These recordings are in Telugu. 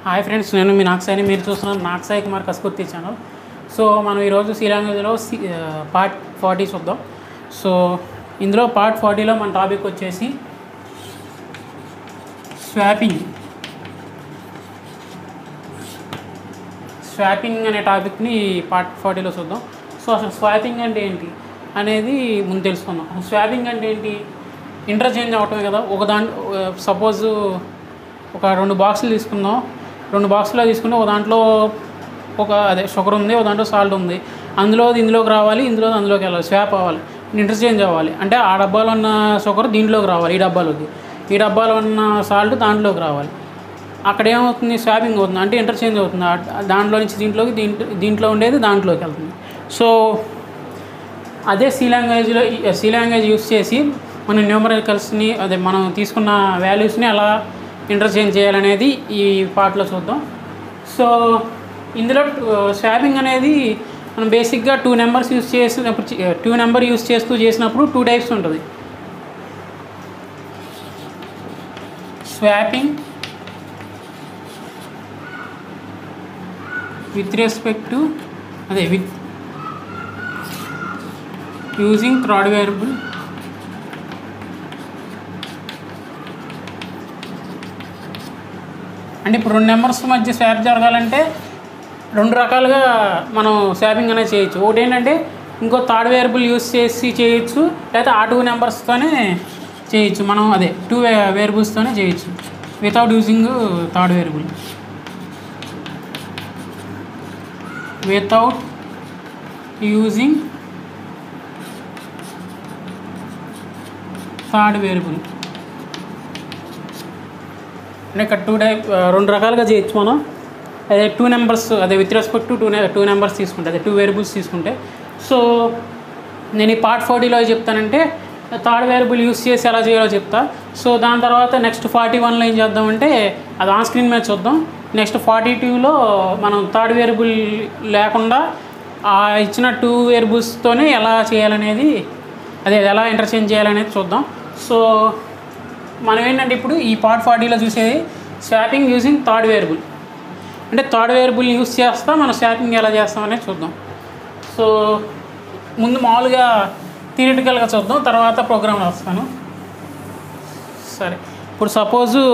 హాయ్ ఫ్రెండ్స్ నేను మీ నాక్సాయిని మీరు చూస్తున్నారు నాక్సాయి కుమార్ కస్కుర్తి ఛానల్ సో మనం ఈరోజు సి లాంగ్వేజ్లో సి పార్ట్ ఫార్టీ చూద్దాం సో ఇందులో పార్ట్ ఫార్టీలో మన టాపిక్ వచ్చేసి స్వాపింగ్ స్వాపింగ్ అనే టాపిక్ని పార్ట్ ఫార్టీలో చూద్దాం సో అసలు స్వాపింగ్ అంటే ఏంటి అనేది ముందు తెలుసుకుందాం అసలు స్వాపింగ్ అంటే ఏంటి ఇంటర్చేంజ్ అవటమే కదా ఒక దాంట్లో సపోజ్ ఒక రెండు బాక్సులు తీసుకుందాం రెండు బాక్సులో తీసుకుంటే ఒక దాంట్లో ఒక అదే షుగర్ ఉంది ఒక దాంట్లో సాల్ట్ ఉంది అందులో ఇందులోకి రావాలి ఇందులో అందులోకి వెళ్ళాలి స్వాప్ అవ్వాలి ఇంటర్చేంజ్ అవ్వాలి అంటే ఆ డబ్బాలో ఉన్న షుగర్ దీంట్లోకి రావాలి ఈ డబ్బాలోకి ఈ డబ్బాలో ఉన్న సాల్ట్ దాంట్లోకి రావాలి అక్కడ ఏమవుతుంది స్వాపింగ్ అవుతుంది అంటే ఇంటర్చేంజ్ అవుతుంది ఆ- దాంట్లో నుంచి దీంట్లోకి దీంట్లో దీంట్లో ఉండేది దాంట్లోకి వెళ్తుంది సో అదే సి లాంగ్వేజ్లో సి లాంగ్వేజ్ యూస్ చేసి మన న్యూమరికల్స్ని అదే మనం తీసుకున్న వాల్యూస్ని ఎలా ఇంటర్చేంజ్ చేయాలనేది ఈ పార్ట్లో చూద్దాం సో ఇందులో స్వాపింగ్ అనేది మనం బేసిక్గా టూ నెంబర్స్ యూస్ చేసినప్పుడు టూ నెంబర్ యూస్ చేస్తూ చేసినప్పుడు టూ టైప్స్ ఉంటుంది స్వాపింగ్ విత్ రెస్పెక్ట్ టు అదే విత్ యూజింగ్ థర్డ్ వేరియబుల్ అంటే ఇప్పుడు రెండు నెంబర్స్ మధ్య స్వాప్ జరగాలంటే రెండు రకాలుగా మనం స్వాపింగ్ అనేది చేయొచ్చు ఒకటి ఏంటంటే ఇంకో థర్డ్ వేరియబుల్ యూస్ చేసి చేయొచ్చు లేకపోతే ఆ టూ నెంబర్స్తోనే చేయొచ్చు మనం అదే టూ వేరియబుల్స్తోనే చేయొచ్చు without using third variable without using third variable అంటే ఇక్కడ టూ టైప్ రెండు రకాలుగా చేయొచ్చు మనం అదే టూ నెంబర్స్ అదే with respect to two two numbers తీసుకుంటే అదే టూ వేరియబుల్స్ తీసుకుంటే సో నేను ఈ పార్ట్ ఫార్టీలో చెప్తానంటే థర్డ్ వేరియబుల్ యూస్ చేసి ఎలా చేయాలో చెప్తా సో దాని తర్వాత నెక్స్ట్ ఫార్టీ వన్లో ఏం చేద్దామంటే అది ఆన్ స్క్రీన్ మీద చూద్దాం నెక్స్ట్ ఫార్టీ టూలో మనం థర్డ్ వేరియబుల్ లేకుండా ఆ ఇచ్చిన టూ వేరియబుల్స్తోనే ఎలా చేయాలనేది అదే ఎలా ఇంటర్చేంజ్ చేయాలనేది చూద్దాం సో మనం ఏంటంటే ఇప్పుడు ఈ పార్ట్ ఫార్టీలో చూసేది స్వాపింగ్ యూజింగ్ థర్డ్ వేరియబుల్ అంటే థర్డ్ వేరియబుల్ యూస్ చేస్తా మనం స్వాపింగ్ ఎలా చేస్తాం అనేది చూద్దాం సో ముందు మామూలుగా థియరిటికల్గా చూద్దాం తర్వాత ప్రోగ్రామ్ రాస్తాను సరే ఇప్పుడు suppose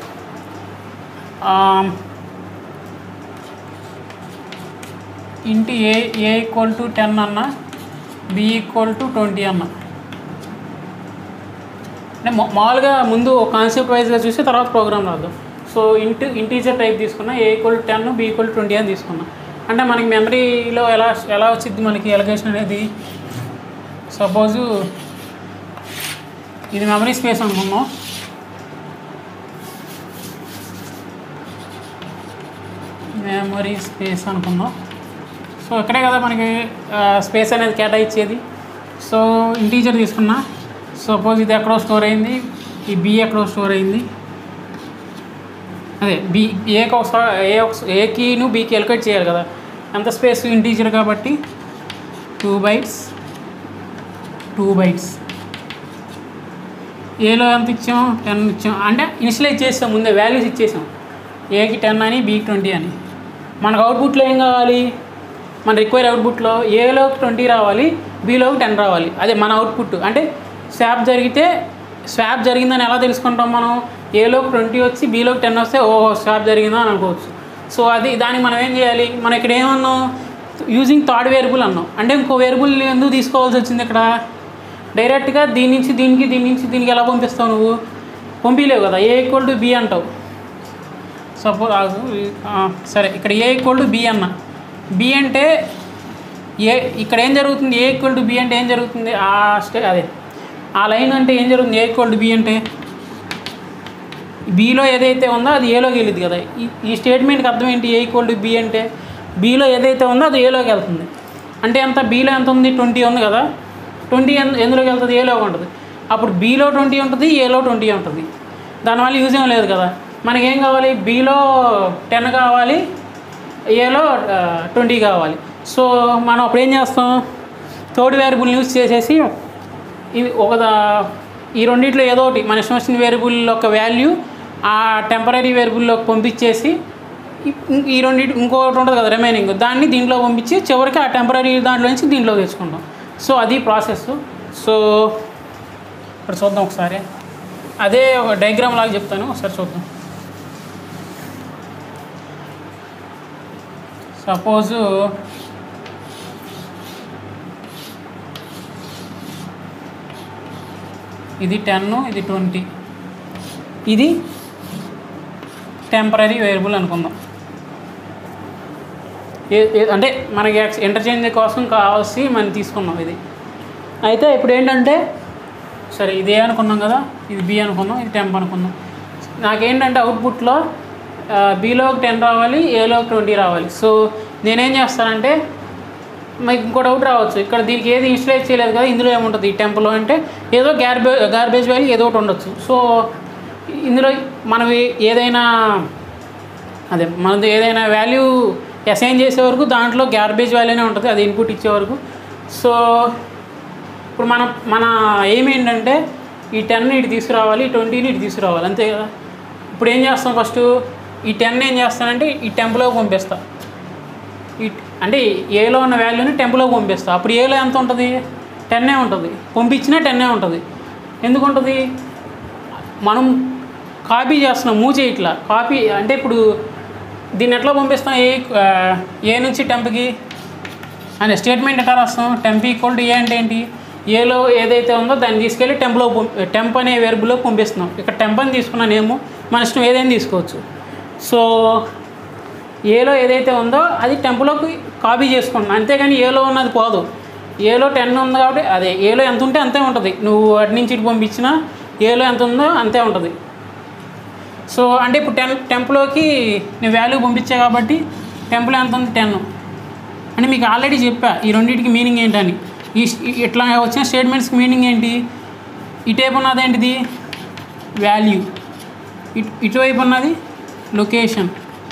int A A equal to ten అన్న బి ఈక్వల్ టు ట్వంటీ అన్న అంటే మా- మామూలుగా ముందు కాన్సెప్ట్ వైజ్గా చూసి తర్వాత ప్రోగ్రామ్ రాద్దాం సో ఇంటి ఇంటీజర్ టైప్ తీసుకున్నా A equal ten B equal twenty అని తీసుకున్నా అంటే మనకి మెమరీలో ఎలా ఎలా వచ్చింది మనకి ఎలగేషన్ అనేది సపోజు ఇది మెమరీ స్పేస్ అనుకున్నాం మెమరీ స్పేస్ అనుకున్నాం సో ఇక్కడే కదా మనకి స్పేస్ అనేది కేటాయించేది సో ఇంటీజర్ తీసుకున్నా సపోజ్ ఇది ఎక్కడో స్టోర్ అయింది ఈ బి ఎక్కడో స్టోర్ అయింది అదే బి ఏకి ఒక ఏ ఒక ఏకిను బీకి ఎలకేట్ చేయాలి కదా ఎంత స్పేస్ ఇంటీజర్ కాబట్టి టూ బైట్స్ టూ బైట్స్ ఏలో ఎంత ఇచ్చాం టెన్ ఇచ్చాం అంటే ఇనిషియలైజ్ చేసాం ముందే వాల్యూస్ ఇచ్చేసాం ఏకి టెన్ అని బీకి ట్వంటీ అని మనకు అవుట్పుట్లో ఏం కావాలి మన రిక్వైర్ అవుట్పుట్లో ఏలోకి ట్వంటీ రావాలి బీలోకి టెన్ రావాలి అదే మన అవుట్పుట్ అంటే స్వాప్ జరిగితే స్వాప్ జరిగిందని ఎలా తెలుసుకుంటాం మనం ఏలోకి ట్వంటీ వచ్చి బీలోకి టెన్ వస్తే ఓ స్వాప్ జరిగిందా అని అనుకోవచ్చు సో అది దానికి మనం ఏం చేయాలి మనం ఇక్కడ ఏమన్నాం యూజింగ్ థర్డ్ వేరియబుల్ అన్నాం అంటే ఇంకో వేరియబుల్ ఎందుకు తీసుకోవాల్సి వచ్చింది ఇక్కడ డైరెక్ట్గా దీని నుంచి దీనికి దీని నుంచి దీనికి ఎలా పంపిస్తావు నువ్వు పంపించలేవు కదా ఏ ఈక్వల్ టు బి అంటావు సపోజ్ సరే ఇక్కడ ఏ ఈక్వల్ టు బి అన్న బి అంటే ఏ ఇక్కడ ఏం జరుగుతుంది ఏ ఈక్వల్ టు బి అంటే ఏం జరుగుతుంది ఆ స్టే అదే ఆ లైన్ అంటే ఏం జరుగుతుంది ఏ ఈక్వల్ టు బి అంటే బీలో ఏదైతే ఉందో అది ఏలోకి వెళ్ళింది కదా ఈ ఈ స్టేట్మెంట్కి అర్థం ఏంటి ఏ ఈక్వల్ టు బి అంటే బీలో ఏదైతే ఉందో అది ఏలోకి వెళ్తుంది అంటే ఎంత బీలో ఎంత ఉంది ట్వంటీ ఉంది కదా ట్వంటీ ఎందులోకి వెళ్తుంది ఏలోకి ఉంటుంది అప్పుడు బీలో ట్వంటీ ఉంటుంది ఏలో ట్వంటీ ఉంటుంది దానివల్ల యూజ్ ఏం లేదు కదా మనకేం కావాలి బీలో టెన్ కావాలి ఏలో ట్వంటీ కావాలి సో మనం అప్పుడు ఏం చేస్తాం థర్డ్ వేరియబుల్ యూజ్ చేసేసి ఇది ఒక దా- ఈ రెండిట్లో ఏదో ఒకటి మన ఇష్టం వచ్చిన వేరియబుల్ యొక్క వాల్యూ ఆ టెంపరీ వేరియబుల్లోకి పంపించేసి ఈ- ఈ రెండు ఇంకొకటి ఉంటుంది కదా రిమైనింగ్ దాన్ని దీంట్లో పంపించి చివరికి ఆ టెంపరీ దాంట్లో నుంచి దీంట్లో తెచ్చుకుంటాం సో అది ప్రాసెస్ సో ఇక్కడ చూద్దాం ఒకసారి అదే ఒక డయాగ్రామ్ లాగా చెప్తాను ఒకసారి చూద్దాం సపోజు ఇది టెన్ ఇది ట్వంటీ ఇది టెంపరీ వేరియబుల్ అనుకుందాం ఏ ఏ- అంటే మనకి ఇంటర్చేంజ్ కోసం కావాల్సి మనం తీసుకున్నాం ఇది అయితే ఇప్పుడు ఏంటంటే సరే ఇది ఏ అనుకున్నాం కదా ఇది బి అనుకున్నాం ఇది టెంప్ అనుకున్నాం నాకేంటంటే అవుట్పుట్లో బీలో టెన్ రావాలి ఏలో ట్వంటీ రావాలి సో నేనేం చేస్తానంటే మీకు ఇంకో డౌట్ రావచ్చు ఇక్కడ దీనికి ఏది ఇన్స్టలైజ్ చేయలేదు కదా ఇందులో ఏముంటుంది ఈ టెంపుల్లో అంటే ఏదో గార్బే గార్బేజ్ వాల్యూ ఏదో ఒకటి ఉండొచ్చు సో ఇందులో మనం ఏదైనా అదే మనది ఏదైనా వాల్యూ అసైన్ చేసే వరకు దాంట్లో గార్బేజ్ వాల్యూనే ఉంటుంది అది ఇన్పుట్ ఇచ్చే వరకు సో ఇప్పుడు మన మన ఎయిమ్ ఏంటంటే ఈ టెన్ ఇటు తీసుకురావాలి ఈ ట్వంటీని ఇటు తీసుకురావాలి అంతే కదా ఇప్పుడు ఏం చేస్తాం ఫస్ట్ ఈ టెన్ ఏం చేస్తానంటే ఈ టెంపులోకి పంపిస్తా ఈ అంటే ఏలో ఉన్న వాల్యూని టెంపులోకి పంపిస్తా అప్పుడు ఏలో ఎంత ఉంటుంది టెన్నే ఉంటుంది పంపించినా టెన్నే ఉంటుంది ఎందుకు ఉంటుంది మనం కాపీ చేస్తున్నాం మూవ్ చేయట్లా కాపీ అంటే ఇప్పుడు దీన్ని ఎట్లా పంపిస్తాం ఏ ఆ, ఏ నుంచి టెంప్కి అనే స్టేట్మెంట్ ఎట్లా రాస్తాం టెంప్ ఈక్వల్ టు ఏ అంటే ఏంటి ఏలో ఏదైతే ఉందో దాన్ని తీసుకెళ్ళి టెంప్లో టెంప్ అనే వేరియబుల్లో పంపిస్తున్నాం ఇక్కడ టెంప్ అని తీసుకున్న నేము మన ఇష్టం ఏదైనా తీసుకోవచ్చు సో ఏలో ఏదైతే ఉందో అది టెంపులోకి కాపీ చేసుకుంటున్నాం అంతేగాని ఏలో ఉన్నది పోదు ఏలో టెన్ ఉంది కాబట్టి అదే ఏలో ఎంత ఉంటే అంతే ఉంటుంది నువ్వు అటు నుంచి ఇటు పంపించినా ఏలో ఎంత ఉందో అంతే ఉంటుంది సో అంటే ఇప్పుడు టెన్ టెంపులోకి నేను వాల్యూ పంపించా కాబట్టి టెంపుల్ ఎంత ఉంది టెన్ అంటే మీకు ఆల్రెడీ చెప్పా ఈ రెండింటికి మీనింగ్ ఏంటని ఈ ఈ- ఇట్లా వచ్చిన స్టేట్మెంట్స్కి మీనింగ్ ఏంటి ఇటువైపు ఉన్నది ఏంటిది వాల్యూ ఇటు ఇటువైపు ఉన్నది లొకేషన్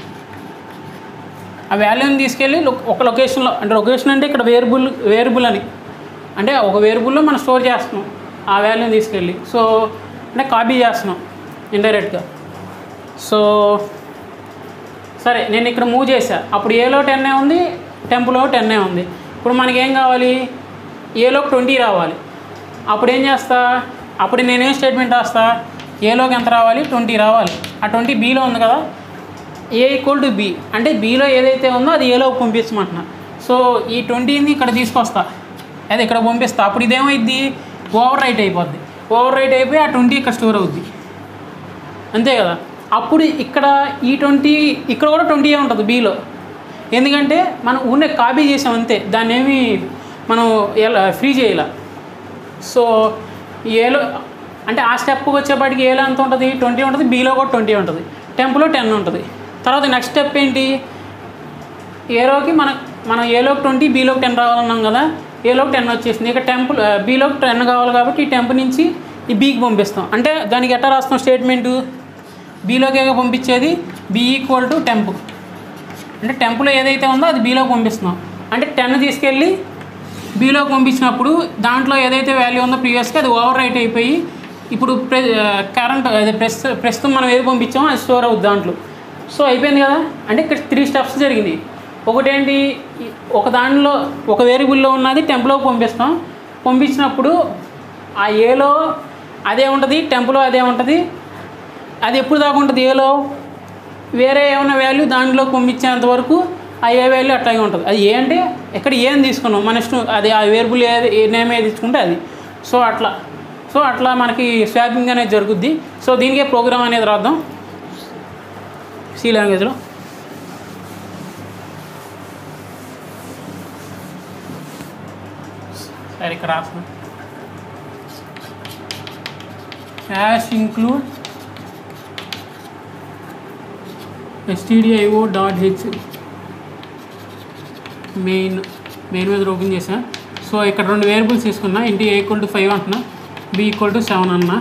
ఆ వాల్యూని తీసుకెళ్ళి లొ- ఒక లొకేషన్లో అంటే లొకేషన్ అంటే ఇక్కడ వేరియబుల్ వేరియబుల్ అని అంటే ఒక వేరియబుల్లో మనం స్టోర్ చేస్తున్నాం ఆ వాల్యూని తీసుకెళ్ళి సో అంటే కాపీ చేస్తున్నాం ఇండైరెక్ట్గా సో సరే నేను ఇక్కడ మూవ్ చేశా అప్పుడు ఏలో టెన్నే ఉంది టెంపులో టెన్నే ఉంది ఇప్పుడు మనకి ఏం కావాలి ఏలో ట్వంటీ రావాలి అప్పుడు ఏం చేస్తా అప్పుడు నేనేం స్టేట్మెంట్ రాస్తా ఏలోకి ఎంత రావాలి ట్వంటీ రావాలి ఆ ట్వంటీ బీలో ఉంది కదా ఏ ఈక్వల్ టు బి అంటే బీలో ఏదైతే ఉందో అది ఏలోకి పంపించమంటున్నా సో ఈ ట్వంటీని ఇక్కడ తీసుకొస్తా అదే ఇక్కడ పంపిస్తా అప్పుడు ఇదేమైద్ది ఓవర్ రైట్ అయిపోద్ది ఓవర్ రైట్ అయిపోయి ఆ ట్వంటీ ఇక్కడ స్టోర్ అవుద్ది అంతే కదా అప్పుడు ఇక్కడ ఈ ట్వంటీ ఇక్కడ కూడా ట్వంటీ ఉంటుంది బీలో ఎందుకంటే మనం ఊనే కాపీ చేసాం అంతే దాన్ని ఏమి మనం ఎలా ఫ్రీ చేయాల సో ఏలో అంటే ఆ స్టెప్కి వచ్చేపాటికి ఏలో ఎంత ఉంటుంది ట్వంటీ ఉంటుంది బీలో కూడా ట్వంటీ ఉంటుంది టెంపులో టెన్ ఉంటుంది తర్వాత నెక్స్ట్ స్టెప్ ఏంటి ఏలోకి మన మనం ఏలోకి ట్వంటీ బీలోకి టెన్ రావాలన్నాం కదా ఏలోకి టెన్ వచ్చేసింది ఇక టెంపుల్ బీలోకి టెన్ కావాలి కాబట్టి ఈ టెంపుల్ నుంచి ఈ బీకి పంపిస్తాం అంటే దానికి ఎట్లా రాస్తాం స్టేట్మెంటు బీలోకి పంపించేది బీ ఈక్వల్ టు టెంప్ అంటే టెంపులో ఏదైతే ఉందో అది బీలోకి పంపిస్తున్నాం అంటే టెన్ తీసుకెళ్ళి బీలోకి పంపించినప్పుడు దాంట్లో ఏదైతే వాల్యూ ఉందో ప్రీవియస్గా అది ఓవర్ రైట్ అయిపోయి ఇప్పుడు ప్రె కరెంట్ అదే ప్రెస్ ప్రస్తుతం మనం ఏది పంపించామో అది స్టోర్ అవుద్ది దాంట్లో సో అయిపోయింది కదా అంటే ఇక్కడ త్రీ స్టెప్స్ జరిగినాయి ఒకటేంటి ఈ- ఒక దానిలో ఒక వేరియబుల్లో ఉన్నది టెంపులోకి పంపిస్తాం పంపించినప్పుడు ఆ ఏలో అదే ఉంటుంది టెంపులో అదే ఉంటుంది అది ఎప్పుడు దాకా ఉంటుంది ఏలో వేరే ఏమైనా వాల్యూ దాంట్లో పంపించేంత వరకు ఆ ఏ వాల్యూ అట్లాగే ఉంటుంది అది ఏ అంటే ఎక్కడ ఏం తీసుకున్నాం మన ఇష్టం అది ఆ వేరియబుల్ ఏది ఏ నేమ్ ఏది ఇచ్చుకుంటే అది సో అట్లా సో అట్లా మనకి స్వాపింగ్ అనేది జరుగుద్ది సో దీనికే ప్రోగ్రామ్ అనేది రాద్దాం సి లాంగ్వేజ్లో సరే ఇక్కడ రాస్తున్నాం hash include STDIO dot H main main మీద ఓపెన్ చేసా సో ఇక్కడ రెండు వేరియబుల్స్ తీసుకున్నా int A equal to five అంటున్నా బి ఈక్వల్ టు సెవెన్ అన్నా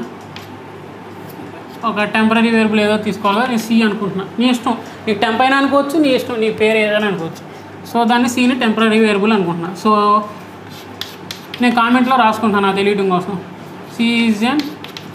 ఒక టెంపరీ వేరియబుల్ ఏదో తీసుకోవాలా నేను సి అనుకుంటున్నా నీ ఇష్టం నీకు టెంప్ అయినా అనుకోవచ్చు నీ ఇష్టం నీ పేరు ఏదైనా అనుకోవచ్చు సో దాన్ని సిని టెంపరీ వేరియబుల్ అనుకుంటున్నా సో నేను కామెంట్లో రాసుకుంటాను నా తెలియడం కోసం C is an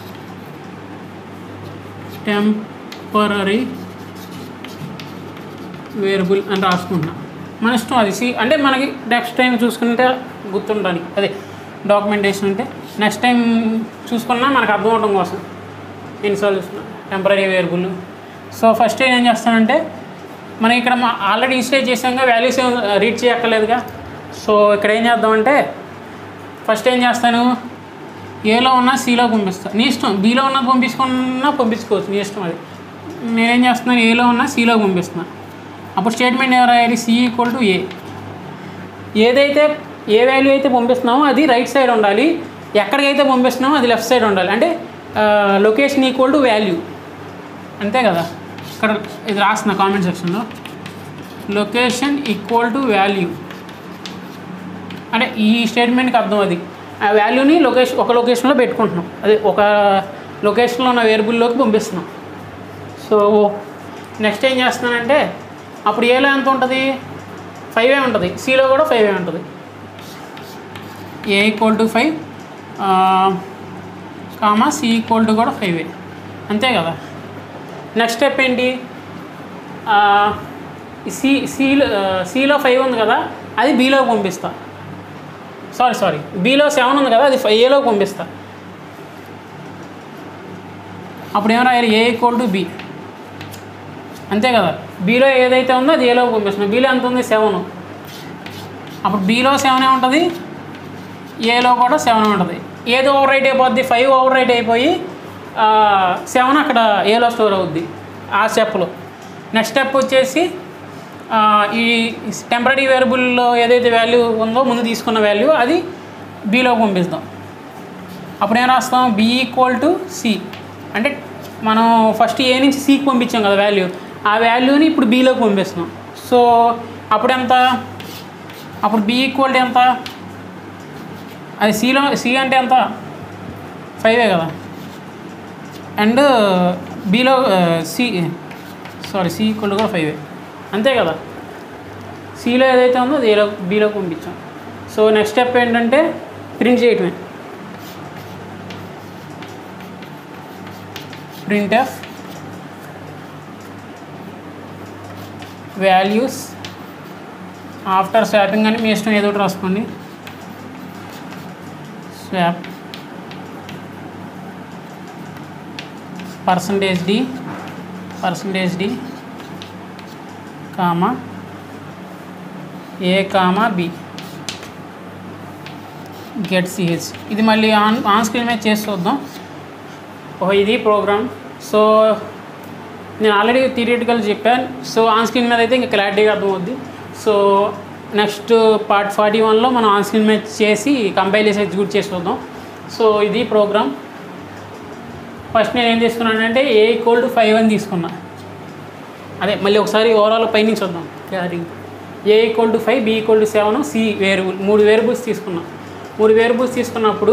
temporary variable అని రాసుకుంటున్నా మన ఇష్టం అది సి అంటే మనకి నెక్స్ట్ టైం చూసుకుంటే గుర్తుండడానికి అదే డాక్యుమెంటేషన్ అంటే నెక్స్ట్ టైం చూసుకున్నా మనకు అర్థం అవడం కోసం ఎన్నిసార్లు చూసుకున్నా టెంపరీ వేరియబుల్ సో ఫస్ట్ ఏం చేస్తానంటే మనం ఇక్కడ ఆల్రెడీ ఇన్స్టేట్ చేసాక వాల్యూస్ ఏం రీడ్ చేయక్కర్లేదుగా సో ఇక్కడ ఏం చేద్దామంటే ఫస్ట్ ఏం చేస్తాను ఏలో ఉన్న సిలో పంపిస్తాను నీ ఇష్టం బీలో ఉన్నది పంపించుకున్నా పంపించుకోవచ్చు నీ ఇష్టం అది నేనేం చేస్తున్నాను ఏలో ఉన్న సిలో పంపిస్తున్నాను అప్పుడు స్టేట్మెంట్ ఏం రాయాలి సి ఈక్వల్ టు ఏ ఏదైతే ఏ వాల్యూ అయితే పంపిస్తున్నామో అది రైట్ సైడ్ ఉండాలి ఎక్కడికైతే పంపిస్తున్నామో అది లెఫ్ట్ సైడ్ ఉండాలి అంటే లొకేషన్ ఈక్వల్ టు వాల్యూ అంతే కదా ఇక్కడ ఇది రాస్తున్నా కామెంట్ సెక్షన్లో లొకేషన్ ఈక్వల్ టు వాల్యూ అంటే ఈ స్టేట్మెంట్కి అర్థం అది ఆ వాల్యూని లొకేషన్ ఒక లొకేషన్లో పెట్టుకుంటున్నాం అదే ఒక లొకేషన్లో ఉన్న వేరియబుల్లోకి పంపిస్తున్నాం సో నెక్స్ట్ ఏం చేస్తున్నానంటే అప్పుడు ఏలో ఎంత ఉంటుంది ఫైవ్ ఏ ఉంటుంది సిలో కూడా ఫైవ్ ఏ ఉంటుంది A equal to five comma C equal to కూడా ఫైవ్ ఏ అంతే కదా నెక్స్ట్ స్టెప్ ఏంటి ఆ, ఈ సి సిలో సిలో ఫైవ్ ఉంది కదా అది బీలో పంపిస్తా సారీ సారీ బీలో సెవెన్ ఉంది కదా అది ఫైవ్ ఏలో పంపిస్తా అప్పుడు ఏం రాయాలి ఏ ఈక్వల్ టు బి అంతే కదా బీలో ఏదైతే ఉందో అది ఏలో పంపిస్తున్నాం బీలో ఎంత ఉంది సెవెన్ అప్పుడు బీలో సెవెన్ ఉంటుంది ఏలో కూడా సెవెన్ ఉంటుంది ఏది ఓవర్ రైట్ అయిపోద్ది ఫైవ్ ఓవర్ రైట్ అయిపోయి సెవెన్ అక్కడ ఏలో స్టోర్ అవుద్ది ఆ స్టెప్లో నెక్స్ట్ స్టెప్ వచ్చేసి ఆ, ఈ టెంపరీ వేరియబుల్లో ఏదైతే వాల్యూ ఉందో ముందు తీసుకున్న వాల్యూ అది బీలో పంపిస్తాం అప్పుడు ఏం రాస్తాం బి ఈక్వల్ టు సి అంటే మనం ఫస్ట్ ఏ నుంచి సికి పంపించాం కదా వాల్యూ ఆ వాల్యూని ఇప్పుడు బీలోకి పంపిస్తున్నాం సో అప్పుడు ఎంత అప్పుడు బి ఈక్వల్ టు ఎంత అది సిలో సి అంటే ఎంత ఫైవే కదా అండ్ బీలో సి సారీ సి ఈక్వల్ కూడా ఫైవే అంతే కదా సిలో ఏదైతే ఉందో అది ఏలో బీలోకి పంపించాం సో నెక్స్ట్ స్టెప్ ఏంటంటే ప్రింట్ చేయటమే printf వాల్యూస్ ఆఫ్టర్ స్వాపింగ్ అని మీ ఇష్టం ఏదో ఒకటి రాసుకోండి swap percentage D percentage D comma A comma B గెట్ సిహెచ్ ఇది మళ్ళీ ఆన్ ఆన్ స్క్రీన్ మీద చేసి చూద్దాం ఓ ఇది ప్రోగ్రామ్ సో నేను ఆల్రెడీ థియరిటికల్ చెప్పాను సో ఆన్ స్క్రీన్ మీద అయితే ఇంకా క్లారిటీగా అర్థమవుద్ది సో నెక్స్ట్ పార్ట్ ఫార్టీ వన్లో మనం ఆన్ స్క్రీన్ మీద చేసి కంపైల్ చేసి ఎగ్జిక్యూట్ చేసి చూద్దాం సో ఇది ప్రోగ్రామ్ ఫస్ట్ నేను ఏం తీసుకున్నానంటే ఏ ఈక్వల్ టు ఫైవ్ అని తీసుకున్నా అదే మళ్ళీ ఒకసారి ఓవరాల్ పైనుంచి వద్దాం clarity A equal to five B equal to seven C variable మూడు వేరియబుల్స్ తీసుకున్నా మూడు వేరియబుల్స్ తీసుకున్నప్పుడు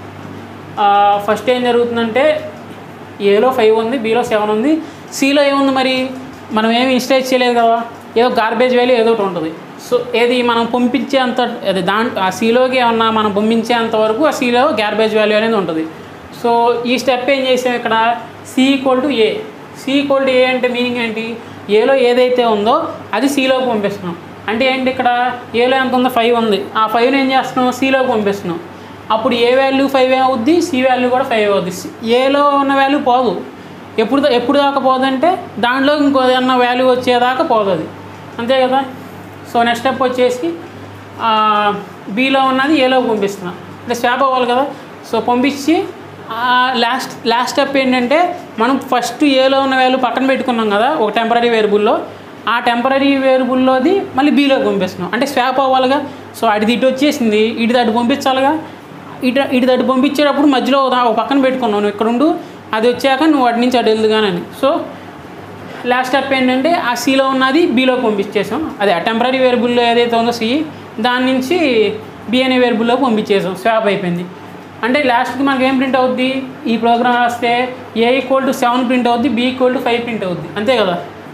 ఫస్ట్ ఏం జరుగుతుందంటే ఏలో ఫైవ్ ఉంది బీలో సెవెన్ ఉంది సిలో ఏముంది మరి మనం ఏమి ఇన్స్టేట్ చేయలేదు కదా ఏదో గార్బేజ్ వాల్యూ ఏదో ఒకటి ఉంటుంది సో ఏది మనం పంపించేంత అది దాంట్ ఆ సీలోకి ఏమన్నా మనం పంపించేంత వరకు ఆ సీలో గార్బేజ్ వాల్యూ అనేది ఉంటుంది సో ఈ స్టెప్ ఏం చేసాం ఇక్కడ C equal to A C equal to A అంటే మీనింగ్ ఏంటి ఏలో ఏదైతే ఉందో అది సిలోకి పంపిస్తున్నాం అంటే ఏంటి ఇక్కడ ఏలో ఎంత ఉందో ఫైవ్ ఉంది ఆ ఫైవ్ని ఏం చేస్తున్నాం సిలోకి పంపిస్తున్నాం అప్పుడు ఏ వాల్యూ ఫైవ్ అవుద్ది సి వాల్యూ కూడా ఫైవ్ అవుద్ది ఏలో ఉన్న వాల్యూ పోదు ఎప్పుడు దా- ఎప్పుడు దాకా పోదంటే దాంట్లో ఇంకో ఏదన్నా వాల్యూ వచ్చేదాకా పోదు అది అంతే కదా సో నెక్స్ట్ స్టెప్ వచ్చేసి బీలో ఉన్నది ఏలోకి పంపిస్తున్నా అంటే స్వాప్ అవ్వాలి కదా సో పంపించి లాస్ట్ లాస్ట్ స్టెప్ ఏంటంటే మనం ఫస్ట్ ఏలో ఉన్న వాల్యూ పక్కన పెట్టుకున్నాం కదా ఒక టెంపరీ వేరియబుల్లో ఆ టెంపరీ వేరియబుల్లోది మళ్ళీ బీలోకి పంపిస్తున్నాం అంటే స్వాప్ అవ్వాలిగా సో అడిది ఇటు వచ్చేసింది ఇటు అటు పంపించాలిగా ఇటు ఇటు అటు పంపించేటప్పుడు మధ్యలో ఒక దా- ఒక పక్కన పెట్టుకున్నావు నువ్వు ఇక్కడ ఉండు అది వచ్చాక నువ్వు అటు నుంచి అటు వెళ్దుగానని సో లాస్ట్ స్టెప్ ఏంటంటే ఆ సీలో ఉన్నది బీలోకి పంపించేసాం అదే ఆ టెంపరీ వేరియబుల్లో ఏదైతే ఉందో సి దాని నుంచి బి అనే వేరియబుల్లోకి పంపించేసాం స్వాప్ అయిపోయింది అంటే లాస్ట్కి మనకి ఏం ప్రింట్ అవుద్ది ఈ ప్రోగ్రామ్ రాస్తే A equal to seven print అవుద్ది B equal to five print అవుద్ది అంతే కదా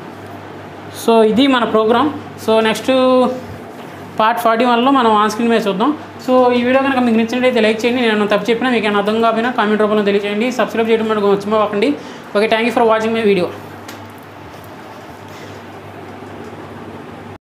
సో ఇది మన program so next part forty వన్లో మనం ఆన్ స్క్రీన్ మీద చూద్దాం సో ఈ వీడియో కనుక మీకు నచ్చినట్లయితే లైక్ చేయండి నేను తప్పు చెప్పినా మీకు ఏమైనా అర్థం కాకపోయినా కామెంట్ రూపంలో తెలియజేయండి సబ్స్క్రైబ్ చేయడం మనకు మర్చిపోకండి okay thank you for watching my video